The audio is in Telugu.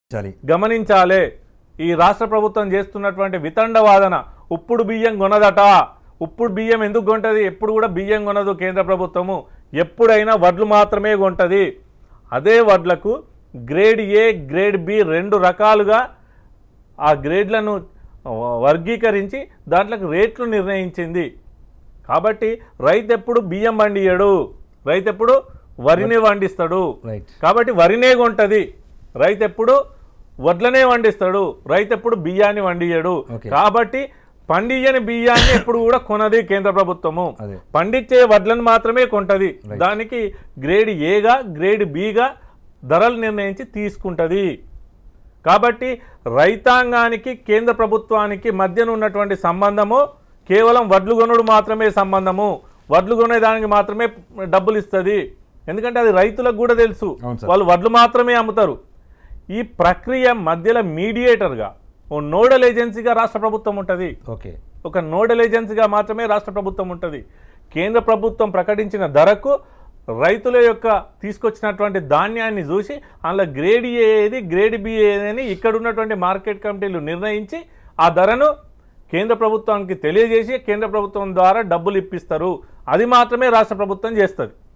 చాలి గమనించాలే ఈ రాష్ట్ర ప్రభుత్వం చేస్తున్నటువంటి వితండ వాదన ఉప్పుడు బియ్యం కొనదట ఉప్పుడు బియ్యం ఎందుకు కొంటది ఎప్పుడు కూడా బియ్యం కొనదు కేంద్ర ప్రభుత్వము ఎప్పుడైనా వడ్లు మాత్రమే కొంటది అదే వడ్లకు గ్రేడ్ ఏ గ్రేడ్ బి రెండు రకాలుగా ఆ గ్రేడ్లను వర్గీకరించి దాంట్లోకి రేట్లు నిర్ణయించింది కాబట్టి రైతు ఎప్పుడు బియ్యం పండియడు రైతు ఎప్పుడు వరిని పండిస్తాడు రైట్ కాబట్టి వరినే కొంటది రైతు ఎప్పుడు వడ్లనే వండిస్తాడు రైతు ఎప్పుడు బియ్యాన్ని వండియడు Okay. కాబట్టి పండియని బియ్యాన్ని ఎప్పుడు కూడా కొనది కేంద్ర ప్రభుత్వము అదే. పండించే వడ్లను మాత్రమే కొంటది దానికి గ్రేడ్ ఏగా గ్రేడ్ బిగా ధరలు నిర్ణయించి తీసుకుంటది కాబట్టి రైతాంగానికి కేంద్ర ప్రభుత్వానికి మధ్యన ఉన్నటువంటి సంబంధము కేవలం వడ్లు కొనుడు మాత్రమే సంబంధము వడ్లు కొనేదానికి మాత్రమే డబ్బులు ఇస్తుంది ఎందుకంటే అది రైతులకు కూడా తెలుసు అవును సార్. వాళ్ళు వడ్లు మాత్రమే అమ్ముతారు ఈ ప్రక్రియ మధ్యలో మీడియేటర్గా ఓ నోడల్ ఏజెన్సీగా రాష్ట్ర ప్రభుత్వం ఉంటుంది ఓకే ఒక నోడల్ ఏజెన్సీగా మాత్రమే రాష్ట్ర ప్రభుత్వం ఉంటుంది కేంద్ర ప్రభుత్వం ప్రకటించిన ధరకు రైతుల యొక్క తీసుకొచ్చినటువంటి ధాన్యాన్ని చూసి అందులో గ్రేడ్ ఏ ఏది గ్రేడ్ బి ఏది అని ఇక్కడ ఉన్నటువంటి మార్కెట్ కమిటీలు నిర్ణయించి ఆ ధరను కేంద్ర ప్రభుత్వానికి తెలియజేసి కేంద్ర ప్రభుత్వం ద్వారా డబ్బులు ఇప్పిస్తారు అది మాత్రమే రాష్ట్ర ప్రభుత్వం చేస్తుంది